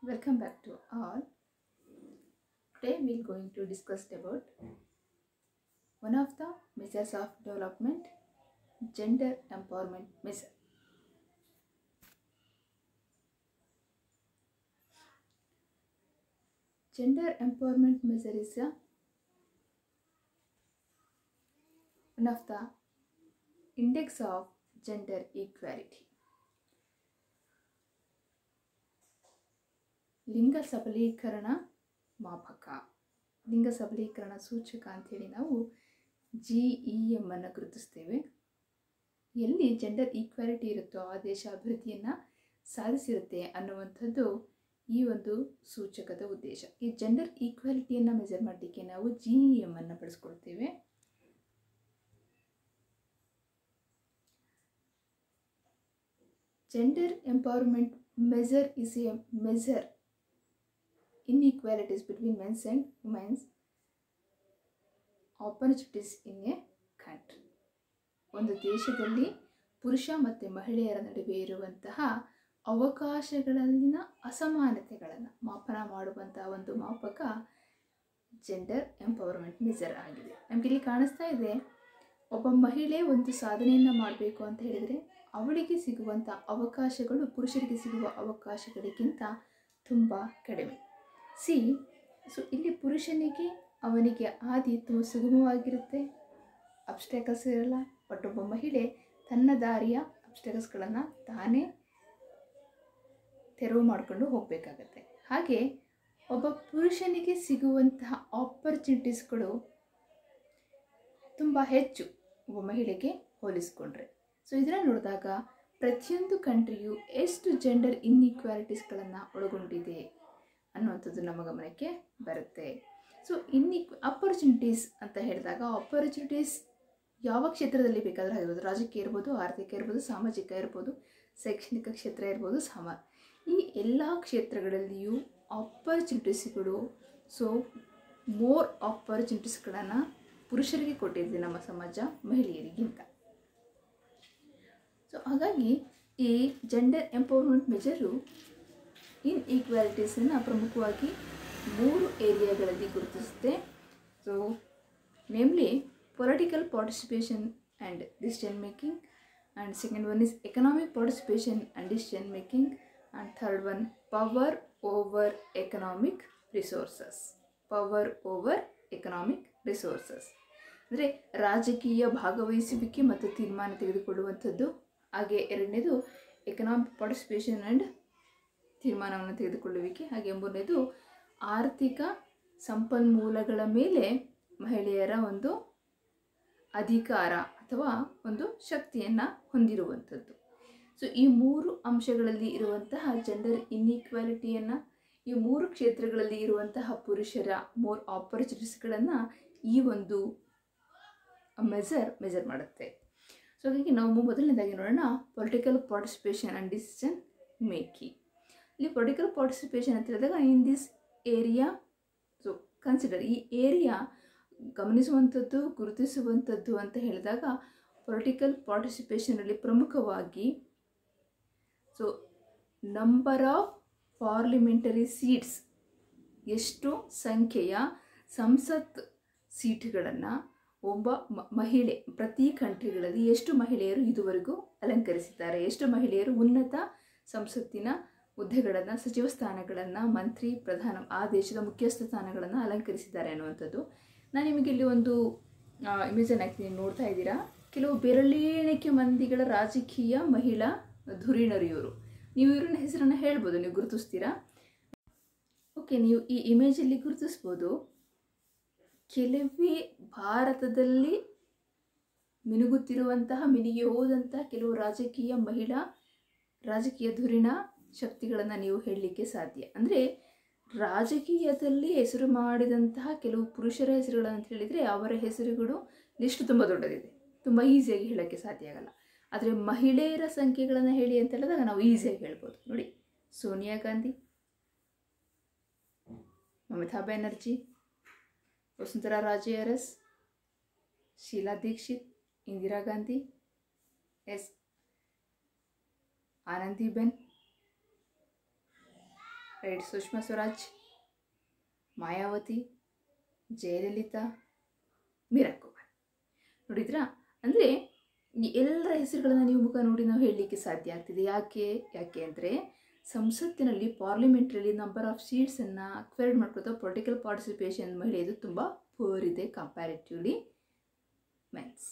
Welcome back to all. Today we are going to discuss about one of the measures of development, gender empowerment measure. Gender empowerment measure is a one of the index of gender equality. ಲಿಂಗ ಸಬಲೀಕರಣ ಮಾಪಕ ಲಿಂಗ ಸಬಲೀಕರಣ ಸೂಚಕ ಅಂಥೇಳಿ ನಾವು G E M ಅನ್ನು ಗುರುತಿಸ್ತೇವೆ ಎಲ್ಲಿ gender equality ಇರುತ್ತೋ ಆ ದೇಶ ಅಭಿವೃದ್ಧಿಯನ್ನು ಸಾಧಿಸಿರುತ್ತೆ ಅನ್ನುವಂಥದ್ದು ಈ ಒಂದು ಸೂಚಕದ ಉದ್ದೇಶ ಈ ಜೆಂಡರ್ ಈಕ್ವಾಲಿಟಿಯನ್ನು ಮೆಜರ್ ಮಾಡಲಿಕ್ಕೆ ನಾವು ಜಿ ಇ ಎಮ್ ಅನ್ನು ಬಳಸ್ಕೊಳ್ತೇವೆ Gender empowerment measure is a measure inequalities between men's and women's opportunities in a country. ಒಂದು ದೇಶದಲ್ಲಿ ಪುರುಷ ಮತ್ತು ಮಹಿಳೆಯರ ನಡುವೆ ಇರುವಂತಹ ಅವಕಾಶಗಳಲ್ಲಿನ ಅಸಮಾನತೆಗಳನ್ನು ಮಾಪನ ಮಾಡುವಂತಹ ಒಂದು ಮಾಪಕ ಜೆಂಡರ್ ಎಂಪವರ್ಮೆಂಟ್ ಮೆಜರ್ ಆಗಿದೆ ನಮಗೆ ಇಲ್ಲಿ ಕಾಣಿಸ್ತಾ ಇದೆ ಒಬ್ಬ ಮಹಿಳೆ ಒಂದು ಸಾಧನೆಯನ್ನು ಮಾಡಬೇಕು ಅಂತ ಹೇಳಿದರೆ ಅವಳಿಗೆ ಸಿಗುವಂಥ ಅವಕಾಶಗಳು ಪುರುಷರಿಗೆ ಸಿಗುವ ಅವಕಾಶಗಳಿಗಿಂತ ತುಂಬ ಕಡಿಮೆ ಸಿ ಸೊ ಇಲ್ಲಿ ಪುರುಷನಿಗೆ ಅವನಿಗೆ ಆದಿ ತುಂಬ ಸುಗಮವಾಗಿರುತ್ತೆ ಅಬ್ಸ್ಟ್ಯಾಕಲ್ಸ್ ಇರಲ್ಲ ಬಟ್ ಒಬ್ಬ ಮಹಿಳೆ ತನ್ನ ದಾರಿಯ ಅಬ್ಸ್ಟ್ಯಾಕಲ್ಸ್ಗಳನ್ನು ತಾನೇ ತೆರವು ಮಾಡಿಕೊಂಡು ಹೋಗಬೇಕಾಗತ್ತೆ ಹಾಗೆ ಒಬ್ಬ ಪುರುಷನಿಗೆ ಸಿಗುವಂತಹ ಆಪರ್ಚುನಿಟೀಸ್ಗಳು ತುಂಬ ಹೆಚ್ಚು ಒಬ್ಬ ಮಹಿಳೆಗೆ ಹೋಲಿಸ್ಕೊಂಡ್ರೆ ಸೊ ಇದನ್ನು ನೋಡಿದಾಗ ಪ್ರತಿಯೊಂದು ಕಂಟ್ರಿಯು ಎಷ್ಟು ಜೆಂಡರ್ ಇನ್ಇಕ್ವಾಲಿಟೀಸ್ಗಳನ್ನು ಒಳಗೊಂಡಿದೆ ಅನ್ನುವಂಥದ್ದು ನಮ್ಮ ಗಮನಕ್ಕೆ ಬರುತ್ತೆ ಸೊ ಇನ್ಇಕ್ ಅಪರ್ಚುನಿಟೀಸ್ ಅಂತ ಹೇಳಿದಾಗ ಆಪರ್ಚುನಿಟೀಸ್ ಯಾವ ಕ್ಷೇತ್ರದಲ್ಲಿ ಬೇಕಾದರೂ ಆಗಿರ್ಬೋದು ರಾಜಕೀಯ ಇರ್ಬೋದು ಆರ್ಥಿಕ ಇರ್ಬೋದು ಸಾಮಾಜಿಕ ಇರ್ಬೋದು ಶೈಕ್ಷಣಿಕ ಕ್ಷೇತ್ರ ಇರ್ಬೋದು ಸಮ ಈ ಎಲ್ಲ ಕ್ಷೇತ್ರಗಳಲ್ಲಿಯೂ ಆಪರ್ಚುನಿಟೀಸ್ಗಳು ಸೊ ಮೋರ್ ಆಪರ್ಚುನಿಟೀಸ್ಗಳನ್ನು ಪುರುಷರಿಗೆ ಕೊಟ್ಟಿದೆ ನಮ್ಮ ಸಮಾಜ ಮಹಿಳೆಯರಿಗಿಂತ ಸೊ ಹಾಗಾಗಿ ಈ ಜೆಂಡರ್ ಎಂಪವರ್ಮೆಂಟ್ ಮೆಜರು ಇನ್ ಈಕ್ವಾಲಿಟೀಸನ್ನು ಪ್ರಮುಖವಾಗಿ ಮೂರು ಏರಿಯಾಗಳಲ್ಲಿ ಗುರುತಿಸುತ್ತೆ so namely political participation and decision making and second one is economic participation and decision making and third one power over economic resources power over economic resources ಅಂದರೆ ರಾಜಕೀಯ ಭಾಗವಹಿಸುವಿಕೆ ಮತ್ತು ತೀರ್ಮಾನ ತೆಗೆದುಕೊಳ್ಳುವಂಥದ್ದು ಹಾಗೆ ಎರಡನೇದು ಎಕನಾಮಿಕ್ ಪಾರ್ಟಿಸಿಪೇಷನ್ ಆ್ಯಂಡ್ ತೀರ್ಮಾನವನ್ನು ತೆಗೆದುಕೊಳ್ಳುವಿಕೆ ಹಾಗೆ ಮೂರನೇದು ಆರ್ಥಿಕ ಸಂಪನ್ಮೂಲಗಳ ಮೇಲೆ ಮಹಿಳೆಯರ ಒಂದು ಅಧಿಕಾರ ಅಥವಾ ಒಂದು ಶಕ್ತಿಯನ್ನು ಹೊಂದಿರುವಂಥದ್ದು ಸೊ ಈ ಮೂರು ಅಂಶಗಳಲ್ಲಿ ಇರುವಂತಹ ಜೆಂಡರ್ ಇನ್ಇಕ್ವಾಲಿಟಿಯನ್ನು ಈ ಮೂರು ಕ್ಷೇತ್ರಗಳಲ್ಲಿ ಇರುವಂತಹ ಪುರುಷರ ಮೋರ್ ಆಪರ್ಚುನಿಟೀಸ್ಗಳನ್ನು ಈ ಒಂದು ಮೆಜರ್ ಮೆಜರ್ ಮಾಡುತ್ತೆ ಸೊ ಹಾಗಾಗಿ ನಾವು ಮೊದಲನೇದಾಗಿ ನೋಡೋಣ political participation and decision making ಇಲ್ಲಿ ಪೊಲಿಟಿಕಲ್ ಪಾರ್ಟಿಸಿಪೇಷನ್ ಅಂತ ಹೇಳಿದಾಗ in this area so consider ಈ ಏರಿಯಾ ಗಮನಿಸುವಂಥದ್ದು ಗುರುತಿಸುವಂಥದ್ದು ಅಂತ ಹೇಳಿದಾಗ ಪೊಲಿಟಿಕಲ್ ಪಾರ್ಟಿಸಿಪೇಷನಲ್ಲಿ ಪ್ರಮುಖವಾಗಿ so number of parliamentary seats ಎಷ್ಟು ಸಂಖ್ಯೆಯ ಸಂಸತ್ ಸೀಟ್ಗಳನ್ನು ಒಬ್ಬ ಮಹಿಳೆ ಪ್ರತಿ ಕಂಟ್ರಿಗಳಲ್ಲಿ ಎಷ್ಟು ಮಹಿಳೆಯರು ಇದುವರೆಗೂ ಅಲಂಕರಿಸಿದ್ದಾರೆ ಎಷ್ಟು ಮಹಿಳೆಯರು ಉನ್ನತ ಸಂಸತ್ತಿನ ಹುದ್ದೆಗಳನ್ನು ಸಚಿವ ಸ್ಥಾನಗಳನ್ನು ಮಂತ್ರಿ ಪ್ರಧಾನ ಆ ದೇಶದ ಮುಖ್ಯಸ್ಥ ಸ್ಥಾನಗಳನ್ನು ಅಲಂಕರಿಸಿದ್ದಾರೆ ಅನ್ನುವಂಥದ್ದು ನಾನು ನಿಮಗೆ ಇಲ್ಲಿ ಒಂದು ಇಮೇಜನ್ನು ಹಾಕ್ತೀನಿ ನೋಡ್ತಾ ಇದ್ದೀರಾ ಕೆಲವು ಬೆರಳೆಣಿಕೆ ಮಂದಿಗಳ ರಾಜಕೀಯ ಮಹಿಳಾ ಧುರೀಣರು ಇವರು ನೀವು ಇವ್ರನ್ನ ಹೆಸರನ್ನು ಹೇಳ್ಬೋದು ನೀವು ಗುರುತಿಸ್ತೀರಾ ಓಕೆ ನೀವು ಈ ಇಮೇಜಲ್ಲಿ ಗುರುತಿಸ್ಬೋದು ಕೆಲವೇ ಭಾರತದಲ್ಲಿ ಮಿನುಗುತ್ತಿರುವಂತಹ ಮಿನಿಗೆ ಹೋದಂತಹ ಕೆಲವು ರಾಜಕೀಯ ಮಹಿಳಾ ರಾಜಕೀಯ ಧುರೀಣ ಶಕ್ತಿಗಳನ್ನು ನೀವು ಹೇಳಲಿಕ್ಕೆ ಸಾಧ್ಯ ಅಂದರೆ ರಾಜಕೀಯದಲ್ಲಿ ಹೆಸರು ಮಾಡಿದಂತಹ ಕೆಲವು ಪುರುಷರ ಹೆಸರುಗಳನ್ನು ಅಂತ ಹೇಳಿದರೆ ಅವರ ಹೆಸರುಗಳು ಲಿಸ್ಟ್ ತುಂಬ ದೊಡ್ಡದಿದೆ ತುಂಬ ಈಸಿಯಾಗಿ ಹೇಳೋಕ್ಕೆ ಸಾಧ್ಯ ಆಗಲ್ಲ ಆದರೆ ಮಹಿಳೆಯರ ಸಂಖ್ಯೆಗಳನ್ನು ಹೇಳಿ ಅಂತ ಹೇಳಿದಾಗ ನಾವು ಈಸಿಯಾಗಿ ಹೇಳ್ಬೋದು ನೋಡಿ ಸೋನಿಯಾ ಗಾಂಧಿ ಮಮತಾ ಬ್ಯಾನರ್ಜಿ ವಸುಂಧರಾ ರಾಜೆ ಅರಸ್ ಶೀಲಾ ದೀಕ್ಷಿತ್ ಇಂದಿರಾ ಗಾಂಧಿ ಎಸ್ ಆನಂದಿಬೆನ್ ರೈಟ್ ಸುಷ್ಮಾ ಸ್ವರಾಜ್ ಮಾಯಾವತಿ ಜಯಲಲಿತಾ ಮೀರಾ ಕುಮಾರ್ ನೋಡಿದ್ರಾ ಅಂದರೆ ಈ ಎಲ್ಲರ ಹೆಸರುಗಳನ್ನು ನೀವು ಮುಖ ನೋಡಿ ನಾವು ಹೇಳಲಿಕ್ಕೆ ಸಾಧ್ಯ ಆಗ್ತಿದೆ ಯಾಕೆ ಯಾಕೆ ಅಂದರೆ ಸಂಸತ್ತಿನಲ್ಲಿ ಪಾರ್ಲಿಮೆಂಟ್ರಲ್ಲಿ ನಂಬರ್ ಆಫ್ ಸೀಟ್ಸನ್ನು ಅಕ್ವೈರ್ಡ್ ಮಾಡ್ಕೊತಾ ಪೊಲಿಟಿಕಲ್ ಪಾರ್ಟಿಸಿಪೇಷನ್ ಮಹಿಳೆಯದು ತುಂಬ ಪೂರ್ ಇದೆ ಕಂಪ್ಯಾರಿಟಿವ್ಲಿ ಮೆನ್ಸ್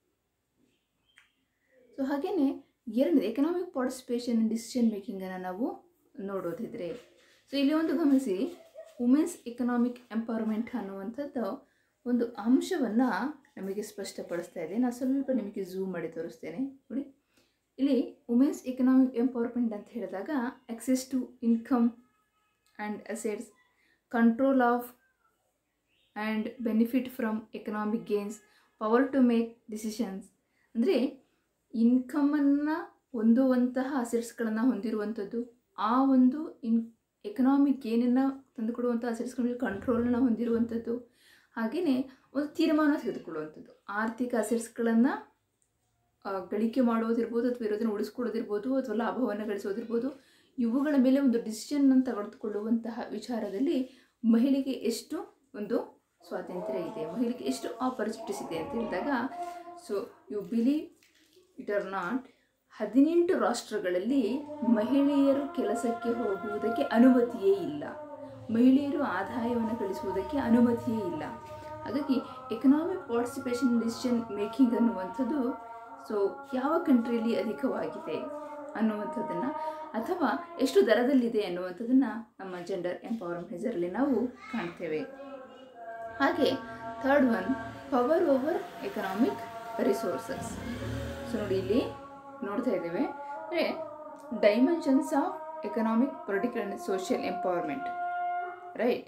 ಸೊ ಹಾಗೆಯೇ ಎರಡನೇದು ಎಕನಾಮಿಕ್ ಪಾರ್ಟಿಸಿಪೇಷನ್ ಡಿಸಿಷನ್ ಮೇಕಿಂಗನ್ನು ನಾವು ನೋಡೋದಿದ್ರೆ ಸೊ ಇಲ್ಲಿ ಒಂದು ಗಮನಿಸಿ ವುಮೆನ್ಸ್ ಎಕನಾಮಿಕ್ ಎಂಪವರ್ಮೆಂಟ್ ಅನ್ನುವಂಥದ್ದು ಒಂದು ಅಂಶವನ್ನು ನಮಗೆ ಸ್ಪಷ್ಟಪಡಿಸ್ತಾ ಇದೆ ನಾನು ಸ್ವಲ್ಪ ನಿಮಗೆ ಝೂಮ್ ಮಾಡಿ ತೋರಿಸ್ತೇನೆ ನೋಡಿ ಇಲ್ಲಿ ವುಮೆನ್ಸ್ ಎಕನಾಮಿಕ್ ಎಂಪವರ್ಮೆಂಟ್ ಅಂತ ಹೇಳಿದಾಗ access to income and assets control of and benefit from economic gains power to make decisions ಅಂದರೆ ಇನ್ಕಮನ್ನು ಹೊಂದುವಂತಹ ಅಸೆಟ್ಸ್ಗಳನ್ನು ಹೊಂದಿರುವಂಥದ್ದು ಆ ಒಂದು ಇನ್ ಎಕನಾಮಿಕ್ ಗೇನನ್ನು ತಂದುಕೊಡುವಂಥ ಅಸೆಟ್ಸ್ಗಳ ಕಂಟ್ರೋಲನ್ನು ಹೊಂದಿರುವಂಥದ್ದು ಹಾಗೆಯೇ ಒಂದು ತೀರ್ಮಾನ ತೆಗೆದುಕೊಳ್ಳುವಂಥದ್ದು ಆರ್ಥಿಕ ಅಸೆಟ್ಸ್ಗಳನ್ನು ಗಳಿಕೆ ಮಾಡೋದಿರ್ಬೋದು ಅಥವಾ ಇರೋದನ್ನು ಉಳಿಸ್ಕೊಳ್ಳೋದಿರ್ಬೋದು ಅಥವಾ ಲಾಭವನ್ನು ಗಳಿಸೋದಿರ್ಬೋದು ಇವುಗಳ ಮೇಲೆ ಒಂದು ಡಿಸಿಷನ್ನ ತೆಗೆದುಕೊಳ್ಳುವಂತಹ ವಿಚಾರದಲ್ಲಿ ಮಹಿಳೆಗೆ ಎಷ್ಟು ಒಂದು ಸ್ವಾತಂತ್ರ್ಯ ಇದೆ ಮಹಿಳೆಗೆ ಎಷ್ಟು ಆಪರ್ಚುನಿಟೀಸ್ ಇದೆ ಅಂತ ಹೇಳಿದಾಗ so you believe it or not ಹದಿನೆಂಟು ರಾಷ್ಟ್ರಗಳಲ್ಲಿ ಮಹಿಳೆಯರು ಕೆಲಸಕ್ಕೆ ಹೋಗುವುದಕ್ಕೆ ಅನುಮತಿಯೇ ಇಲ್ಲ ಮಹಿಳೆಯರು ಆದಾಯವನ್ನು ಗಳಿಸುವುದಕ್ಕೆ ಅನುಮತಿಯೇ ಇಲ್ಲ ಹಾಗಾಗಿ ಎಕನಾಮಿಕ್ ಪಾರ್ಟಿಸಿಪೇಷನ್ ಡಿಸಿಷನ್ ಮೇಕಿಂಗ್ ಅನ್ನುವಂಥದ್ದು ಸೊ ಯಾವ ಕಂಟ್ರಿಯಲ್ಲಿ ಅಧಿಕವಾಗಿದೆ ಅನ್ನುವಂಥದ್ದನ್ನು ಅಥವಾ ಎಷ್ಟು ದರದಲ್ಲಿದೆ ಅನ್ನುವಂಥದ್ದನ್ನು ನಮ್ಮ ಜೆಂಡರ್ ಎಂಪವರ್ಮೆಂಟ್ ಇದರಲ್ಲಿ ನಾವು ಕಾಣ್ತೇವೆ ಹಾಗೆ third one power over economic resources so ನೋಡಿ ಇಲ್ಲಿ ನೋಡ್ತಾ ಇದ್ದೇವೆ ಅಂದರೆ dimensions of economic political and social empowerment right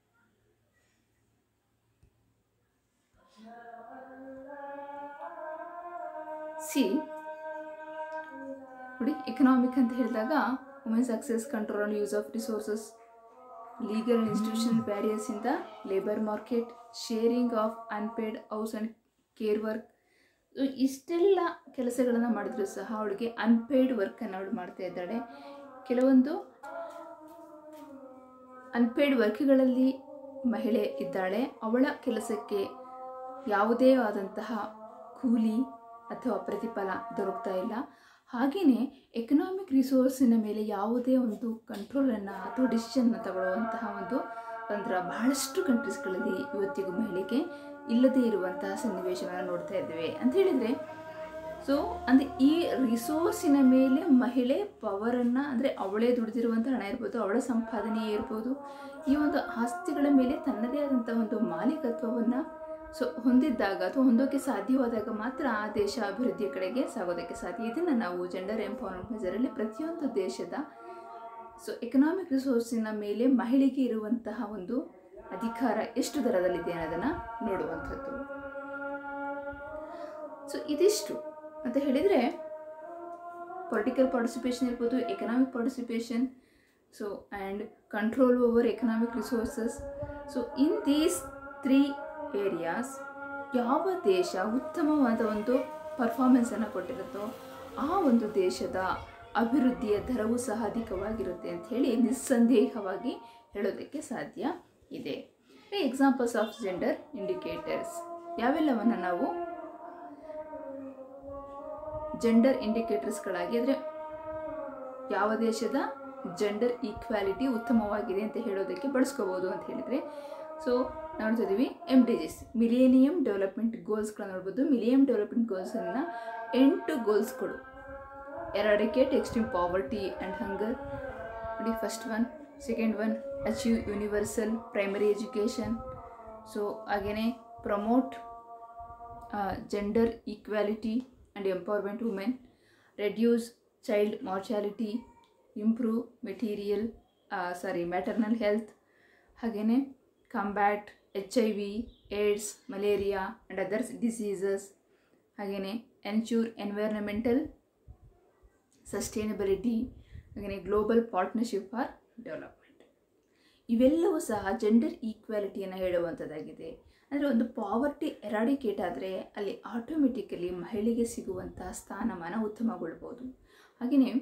see ನೋಡಿ ಎಕನಾಮಿಕ್ ಅಂತ ಹೇಳಿದಾಗ women's access control and use of resources legal institution barriers in the labour market sharing of unpaid house and care work ಇಷ್ಟೆಲ್ಲ ಕೆಲಸಗಳನ್ನು ಮಾಡಿದ್ರು ಸಹ ಅವಳಿಗೆ unpaid ವರ್ಕನ್ನು ಅವಳು ಮಾಡ್ತಾ ಇದ್ದಾಳೆ ಕೆಲವೊಂದು ಅನ್ಪೇಯ್ಡ್ ವರ್ಕ್ಗಳಲ್ಲಿ ಮಹಿಳೆ ಇದ್ದಾಳೆ ಅವಳ ಕೆಲಸಕ್ಕೆ ಯಾವುದೇ ಆದಂತಹ ಕೂಲಿ ಅಥವಾ ಪ್ರತಿಫಲ ದೊರಕ್ತಾ ಇಲ್ಲ ಹಾಗೆಯೇ ಎಕನಾಮಿಕ್ ರಿಸೋರ್ಸಿನ ಮೇಲೆ ಯಾವುದೇ ಒಂದು ಕಂಟ್ರೋಲನ್ನು ಅಥವಾ ಡಿಸಿಷನ್ನ ತಗೊಳ್ಳುವಂತಹ ಒಂದು ತಂತ್ರ ಬಹಳಷ್ಟು ಕಂಟ್ರೀಸ್ಗಳಲ್ಲಿ ಇವತ್ತಿಗೂ ಮಹಿಳೆಗೆ ಇಲ್ಲದೇ ಇರುವಂತಹ ಸನ್ನಿವೇಶವನ್ನು ನೋಡ್ತಾ ಇದ್ದೇವೆ ಅಂತ ಹೇಳಿದರೆ ಸೊ ಅಂದರೆ ಈ ರಿಸೋರ್ಸಿನ ಮೇಲೆ ಮಹಿಳೆ ಪವರನ್ನು ಅಂದರೆ ಅವಳೇ ದುಡಿದಿರುವಂಥ ಹಣ ಇರ್ಬೋದು ಅವಳ ಸಂಪಾದನೆಯೇ ಇರ್ಬೋದು ಈ ಒಂದು ಆಸ್ತಿಗಳ ಮೇಲೆ ತನ್ನದೇ ಆದಂಥ ಒಂದು ಮಾಲೀಕತ್ವವನ್ನು ಸೊ ಹೊಂದಿದ್ದಾಗ ಅಥವಾ ಹೊಂದೋಕ್ಕೆ ಸಾಧ್ಯವಾದಾಗ ಮಾತ್ರ ಆ ದೇಶ ಅಭಿವೃದ್ಧಿಯ ಕಡೆಗೆ ಸಾಗೋದಕ್ಕೆ ಸಾಧ್ಯ ಇದನ್ನು ನಾವು ಜೆಂಡರ್ ಎಂಪವರ್ಮೆಂಟ್ ಮೆಜರಲ್ಲಿ ಪ್ರತಿಯೊಂದು ದೇಶದ ಸೊ ಎಕನಾಮಿಕ್ ರಿಸೋರ್ಸಿನ ಮೇಲೆ ಮಹಿಳೆಗೆ ಇರುವಂತಹ ಒಂದು ಅಧಿಕಾರ ಎಷ್ಟು ದರದಲ್ಲಿದೆ ಅನ್ನೋದನ್ನು ನೋಡುವಂಥದ್ದು ಸೊ ಇದಿಷ್ಟು ಅಂತ ಹೇಳಿದರೆ ಪೊಲಿಟಿಕಲ್ ಪಾರ್ಟಿಸಿಪೇಷನ್ ಇರ್ಬೋದು economic participation so and control over economic resources so in these three areas ಯಾವ ದೇಶ ಉತ್ತಮವಾದ ಒಂದು ಪರ್ಫಾರ್ಮೆನ್ಸನ್ನು ಕೊಟ್ಟಿರುತ್ತೋ ಆ ಒಂದು ದೇಶದ ಅಭಿವೃದ್ಧಿಯ ದರವೂ ಸಹ ಅಧಿಕವಾಗಿರುತ್ತೆ ಅಂತ ಹೇಳಿ ನಿಸ್ಸಂದೇಹವಾಗಿ ಹೇಳೋದಕ್ಕೆ ಸಾಧ್ಯ ಇದೆ ಎಕ್ಸಾಂಪಲ್ಸ್ ಆಫ್ ಜೆಂಡರ್ ಇಂಡಿಕೇಟರ್ಸ್ ಯಾವೆಲ್ಲವನ್ನು ನಾವು ಜೆಂಡರ್ ಇಂಡಿಕೇಟರ್ಸ್ಗಳಾಗಿ ಅಂದರೆ ಯಾವ ದೇಶದ ಜೆಂಡರ್ ಈಕ್ವಾಲಿಟಿ ಉತ್ತಮವಾಗಿದೆ ಅಂತ ಹೇಳೋದಕ್ಕೆ ಬಳಸ್ಕೋಬೋದು ಅಂತ ಹೇಳಿದರೆ ಸೊ ನೋಡ್ತಾ ಇದ್ದೀವಿ M D Gs millennium development ಗೋಲ್ಸ್ಗಳನ್ನ ನೋಡ್ಬೋದು ಮಿಲಿಯಂ ಡೆವಲಪ್ಮೆಂಟ್ ಗೋಲ್ಸನ್ನು ಎಂಟು ಗೋಲ್ಸ್ಗಳು eradicate extreme poverty and hunger ನೋಡಿ first one second one achieve universal primary education so ಹಾಗೆಯೇ promote gender equality and empowerment women reduce child mortality improve material sorry maternal health ಹಾಗೆಯೇ combat H I V AIDS malaria and others diseases ಹಾಗೆಯೇ ensure environmental sustainability ಹಾಗೆಯೇ global partnership for development ಇವೆಲ್ಲವೂ ಸಹ gender ಈಕ್ವಾಲಿಟಿಯನ್ನು ಹೇಳುವಂಥದ್ದಾಗಿದೆ ಅಂದರೆ ಒಂದು poverty eradicate ಆದರೆ ಅಲ್ಲಿ automatically ಮಹಿಳೆಗೆ ಸಿಗುವಂಥ ಸ್ಥಾನಮಾನ ಉತ್ತಮಗೊಳ್ಬೋದು ಹಾಗೆಯೇ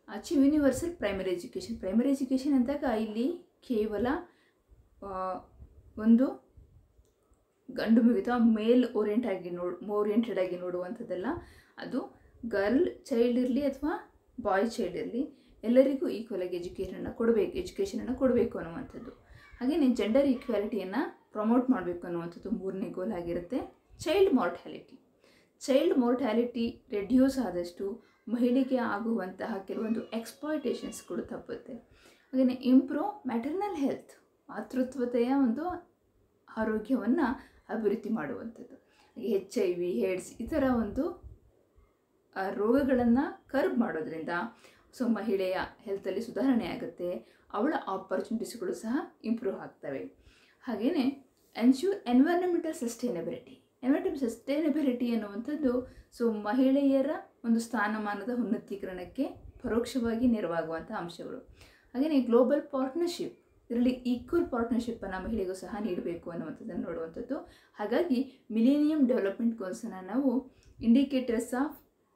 achieve universal primary education primary education ಅಂದಾಗ ಇಲ್ಲಿ ಕೇವಲ ಆ, ಒಂದು ಗಂಡು ಮಗು ಅಥವಾ ಮೇಲ್ ಓರಿಯೆಂಟ್ ಆಗಿ ನೋಡ್ ಓರಿಯೆಂಟೆಡ್ ಆಗಿ ನೋಡುವಂಥದ್ದಲ್ಲ ಅದು ಗರ್ಲ್ ಚೈಲ್ಡ್ ಇರಲಿ ಅಥವಾ ಬಾಯ್ ಚೈಲ್ಡ್ ಇರಲಿ ಎಲ್ಲರಿಗೂ ಈಕ್ವಲ್ ಆಗಿ ಎಜುಕೇಷನನ್ನು ಕೊಡಬೇಕು ಎಜುಕೇಷನನ್ನು ಕೊಡಬೇಕು ಅನ್ನುವಂಥದ್ದು ಹಾಗೆಯೇ ಜೆಂಡರ್ ಈಕ್ವಾಲಿಟಿಯನ್ನು ಪ್ರಮೋಟ್ ಮಾಡಬೇಕು ಅನ್ನುವಂಥದ್ದು ಮೂರನೇ ಗೋಲ್ ಆಗಿರುತ್ತೆ child mortality child mortality reduce ಆದಷ್ಟು ಮಹಿಳೆಗೆ ಆಗುವಂತಹ ಕೆಲವೊಂದು ಎಕ್ಸ್ಪ್ಲಾಯ್ಟೇಷನ್ಸ್ಗಳು ತಪ್ಪುತ್ತೆ ಹಾಗೆಯೇ ಇಂಪ್ರೂವ್ ಮ್ಯಾಟರ್ನಲ್ ಹೆಲ್ತ್ ಮಾತೃತ್ವತೆಯ ಒಂದು ಆರೋಗ್ಯವನ್ನು ಅಭಿವೃದ್ಧಿ ಮಾಡುವಂಥದ್ದು ಹಾಗೆ ಎಚ್ ಐ ವಿ ಏಡ್ಸ್ ಈ ಥರ ಒಂದು ರೋಗಗಳನ್ನು ಕರ್ಬ್ ಮಾಡೋದ್ರಿಂದ ಸೊ ಮಹಿಳೆಯ ಹೆಲ್ತಲ್ಲಿ ಸುಧಾರಣೆ ಆಗುತ್ತೆ ಅವಳ ಆಪರ್ಚುನಿಟೀಸ್ಗಳು ಸಹ ಇಂಪ್ರೂವ್ ಆಗ್ತವೆ ಹಾಗೆಯೇ ensure environmental sustainability environmental sustainability ಅನ್ನುವಂಥದ್ದು ಸೊ ಮಹಿಳೆಯರ ಒಂದು ಸ್ಥಾನಮಾನದ ಉನ್ನತೀಕರಣಕ್ಕೆ ಪರೋಕ್ಷವಾಗಿ ನೆರವಾಗುವಂಥ ಅಂಶಗಳು ಹಾಗೆಯೇ ಗ್ಲೋಬಲ್ ಪಾರ್ಟ್ನರ್ಶಿಪ್ ಇದರಲ್ಲಿ ಈಕ್ವಲ್ ಪಾರ್ಟ್ನರ್ಶಿಪ್ಪನ್ನು ಮಹಿಳೆಗೂ ಸಹ ನೀಡಬೇಕು ಅನ್ನುವಂಥದ್ದನ್ನು ನೋಡುವಂಥದ್ದು ಹಾಗಾಗಿ ಮಿಲೇನಿಯಂ ಡೆವಲಪ್ಮೆಂಟ್ ಗೋಲ್ಸನ್ನು ನಾವು ಇಂಡಿಕೇಟರ್ಸ್ ಆಫ್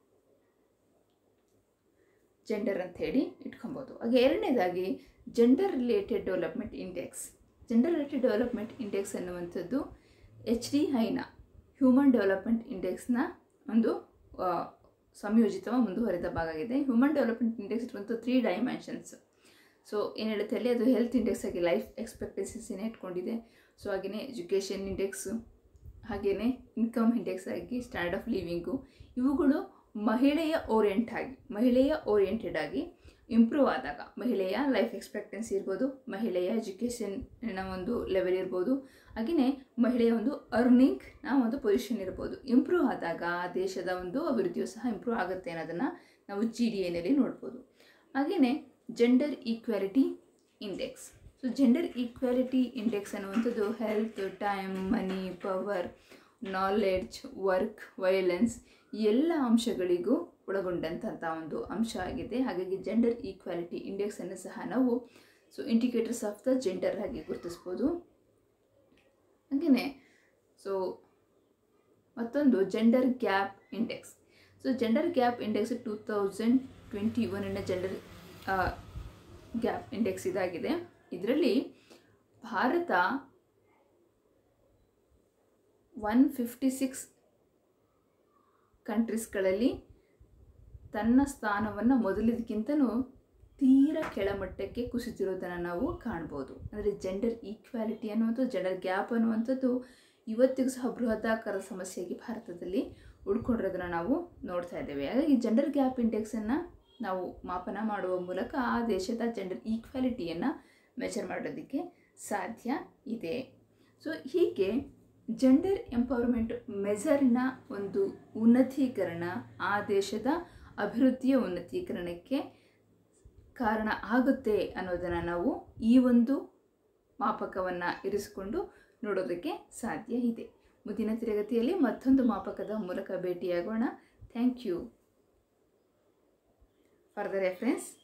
ಜೆಂಡರ್ ಅಂತ ಹೇಳಿ ಇಟ್ಕೊಬೋದು ಹಾಗೆ ಎರಡನೇದಾಗಿ gender related development index gender related development index ಅನ್ನುವಂಥದ್ದು ಎಚ್ ಡಿ ಐನ ಹ್ಯೂಮನ್ ಡೆವಲಪ್ಮೆಂಟ್ ಇಂಡೆಕ್ಸ್ನ ಒಂದು ಆ, ಸಂಯೋಜಿತ ಮುಂದುವರೆದ ಭಾಗ ಆಗಿದೆ ಹ್ಯೂಮನ್ ಡೆವಲಪ್ಮೆಂಟ್ ಇಂಡೆಕ್ಸ್ ಇರುವಂಥ ತ್ರೀ ಡೈಮೆನ್ಷನ್ಸ್ ಸೊ ಏನು ಹೇಳುತ್ತೆ ಅಲ್ಲಿ ಅದು ಹೆಲ್ತ್ ಇಂಡೆಕ್ಸ್ ಆಗಿ ಲೈಫ್ ಎಕ್ಸ್ಪೆಕ್ಟೆನ್ಸಿನ ಇಟ್ಕೊಂಡಿದೆ ಸೊ ಹಾಗೆಯೇ ಎಜುಕೇಷನ್ ಇಂಡೆಕ್ಸು ಹಾಗೆಯೇ ಇನ್ಕಮ್ ಇಂಡೆಕ್ಸ್ ಆಗಿ ಸ್ಟ್ಯಾಂಡರ್ಡ್ ಆಫ್ ಲಿವಿಂಗು ಇವುಗಳು ಮಹಿಳೆಯ ಓರಿಯೆಂಟ್ ಆಗಿ ಮಹಿಳೆಯ ಓರಿಯೆಂಟೆಡ್ ಆಗಿ ಇಂಪ್ರೂವ್ ಆದಾಗ ಮಹಿಳೆಯ ಲೈಫ್ ಎಕ್ಸ್ಪೆಕ್ಟೆನ್ಸಿ ಇರ್ಬೋದು ಮಹಿಳೆಯ ಎಜುಕೇಷನ್ನ ಒಂದು ಲೆವೆಲ್ ಇರ್ಬೋದು ಹಾಗೆಯೇ ಮಹಿಳೆಯ ಒಂದು ಅರ್ನಿಂಗ್ನ ಒಂದು ಪೊಸಿಷನ್ ಇರ್ಬೋದು ಇಂಪ್ರೂವ್ ಆದಾಗ ಆ ದೇಶದ ಒಂದು ಅಭಿವೃದ್ಧಿಯು ಸಹ ಇಂಪ್ರೂವ್ ಆಗುತ್ತೆ ಅನ್ನೋದನ್ನು ನಾವು ಜಿ ಡಿ ಎನಲ್ಲಿ ನೋಡ್ಬೋದು ಹಾಗೆಯೇ gender equality index so gender equality index ಅನ್ನುವಂಥದ್ದು health time money power knowledge work violence ಎಲ್ಲ ಅಂಶಗಳಿಗೂ ಒಳಗೊಂಡಂತಹ ಒಂದು ಅಂಶ ಆಗಿದೆ ಹಾಗಾಗಿ ಜೆಂಡರ್ ಈಕ್ವಾಲಿಟಿ ಇಂಡೆಕ್ಸನ್ನು ಸಹ ನಾವು so indicators of the gender ಆಗಿ ಗುರುತಿಸ್ಬೋದು ಹಾಗೆಯೇ ಸೊ ಮತ್ತೊಂದು gender gap index so gender gap index two thousand twenty ಒನ್ನ ಜೆಂಡರ್ ಗ್ಯಾಪ್ ಇಂಡೆಕ್ಸ್ ಇದಾಗಿದೆ ಇದರಲ್ಲಿ ಭಾರತ ಒನ್ ಫಿಫ್ಟಿ ಸಿಕ್ಸ್ ಕಂಟ್ರೀಸ್ಗಳಲ್ಲಿ ತನ್ನ ಸ್ಥಾನವನ್ನು ಮೊದಲಿದಕ್ಕಿಂತಲೂ ತೀರ ಕೆಳಮಟ್ಟಕ್ಕೆ ಕುಸಿತಿರೋದನ್ನು ನಾವು ಕಾಣ್ಬೋದು ಅಂದರೆ ಜೆಂಡರ್ ಈಕ್ವಾಲಿಟಿ ಅನ್ನುವಂಥದ್ದು ಜೆಂಡರ್ ಗ್ಯಾಪ್ ಅನ್ನುವಂಥದ್ದು ಇವತ್ತಿಗೂ ಸಹ ಬೃಹದಾಕಾರ ಸಮಸ್ಯೆಯಾಗಿ ಭಾರತದಲ್ಲಿ ಉಳ್ಕೊಂಡಿರೋದನ್ನು ನಾವು ನೋಡ್ತಾ ಇದ್ದೇವೆ ಹಾಗಾಗಿ ಜೆಂಡರ್ ಗ್ಯಾಪ್ ಇಂಡೆಕ್ಸನ್ನು ನಾವು ಮಾಪನ ಮಾಡುವ ಮೂಲಕ ಆ ದೇಶದ ಜೆಂಡರ್ ಈಕ್ವಾಲಿಟಿಯನ್ನು ಮೆಜರ್ ಮಾಡೋದಕ್ಕೆ ಸಾಧ್ಯ ಇದೆ ಸೊ ಹೀಗೆ ಜೆಂಡರ್ ಎಂಪವರ್ಮೆಂಟ್ ಮೆಜರ್ನ ಒಂದು ಉನ್ನತೀಕರಣ ಆ ದೇಶದ ಅಭಿವೃದ್ಧಿಯ ಉನ್ನತೀಕರಣಕ್ಕೆ ಕಾರಣ ಆಗುತ್ತೆ ಅನ್ನೋದನ್ನು ನಾವು ಈ ಒಂದು ಮಾಪಕವನ್ನು ಇರಿಸಿಕೊಂಡು ನೋಡೋದಕ್ಕೆ ಸಾಧ್ಯ ಇದೆ ಮುಂದಿನ ತರಗತಿಯಲ್ಲಿ ಮತ್ತೊಂದು ಮಾಪಕದ ಮೂಲಕ ಭೇಟಿಯಾಗೋಣ thank you for the reference